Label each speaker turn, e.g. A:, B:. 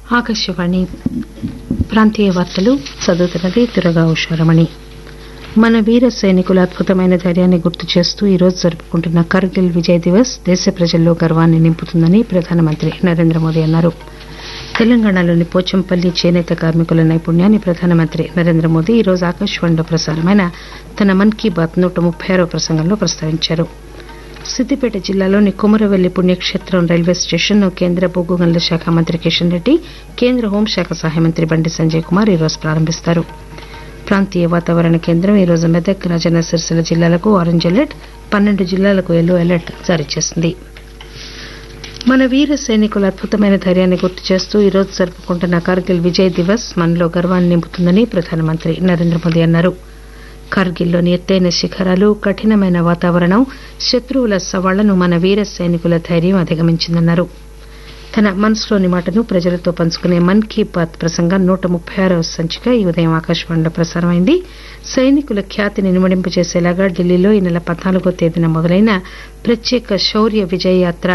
A: ఆకాశవాణి ప్రాంతీయ వార్తలు చదువుతున్నది దురగా ఉషారమణి మన వీర సైనికుల అద్భుతమైన ధైర్యాన్ని గుర్తు చేస్తూ ఈరోజు జరుపుకుంటున్న కార్గిల్ విజయ్ దివస్ దేశ ప్రజల్లో గర్వాన్ని నింపుతుందని ప్రధానమంత్రి నరేంద్ర మోదీ అన్నారు తెలంగాణలోని పోచంపల్లి చేనేత కార్మికుల నైపుణ్యాన్ని ప్రధానమంత్రి నరేంద్ర మోదీ ఈరోజు ఆకాశవాణిలో ప్రసారమైన తన మన్ కీ బాత్ నూట ముప్పై ఆరో ప్రసంగంలో ప్రస్తావించారు సిద్దిపేట జిల్లాలోని కుమరవెల్లి పుణ్యక్షేత్రం రైల్వే స్టేషన్ను కేంద్ర బొగ్గు గనుల శాఖ మంత్రి కిషన్ రెడ్డి కేంద్ర హోంశాఖ సహాయ మంత్రి బండి సంజయ్ కుమార్ ఈరోజు ప్రారంభిస్తారు ప్రాంతీయ వాతావరణ కేంద్రం ఈరోజు మెదక్ రాజన్న సిరిసిల్ల జిల్లాలకు ఆరెంజ్ అలర్ట్ పన్నెండు జిల్లాలకు ఎల్లో అలర్ట్ జారీ చేసింది మన వీర సైనికుల అద్భుతమైన ధైర్యాన్ని గుర్తు చేస్తూ ఈరోజు జరుపుకుంటున్న కార్గిల్ విజయ్ దివస్ మనలో గర్వాన్ని నింపుతుందని ప్రధానమంత్రి నరేంద్ర మోదీ అన్నారు కార్గిల్లోని ఎత్తైన శిఖరాలు కఠినమైన వాతావరణం శత్రువుల సవాళ్లను మన వీర సైనికుల ధైర్యం అధిగమించిందన్నారు తన మనసులోని మాటను ప్రజలతో పంచుకునే మన్ కీ బాత్ ప్రసంగం నూట ముప్పై ఆరవ సంచిక ఈ ఉదయం ఆకాశవాణిలో ప్రసారమైంది సైనికుల ఖ్యాతిని నిమడింపజేసేలాగా ఢిల్లీలో ఈ నెల పద్నాలుగో తేదీన మొదలైన ప్రత్యేక శౌర్య విజయ్ యాత్ర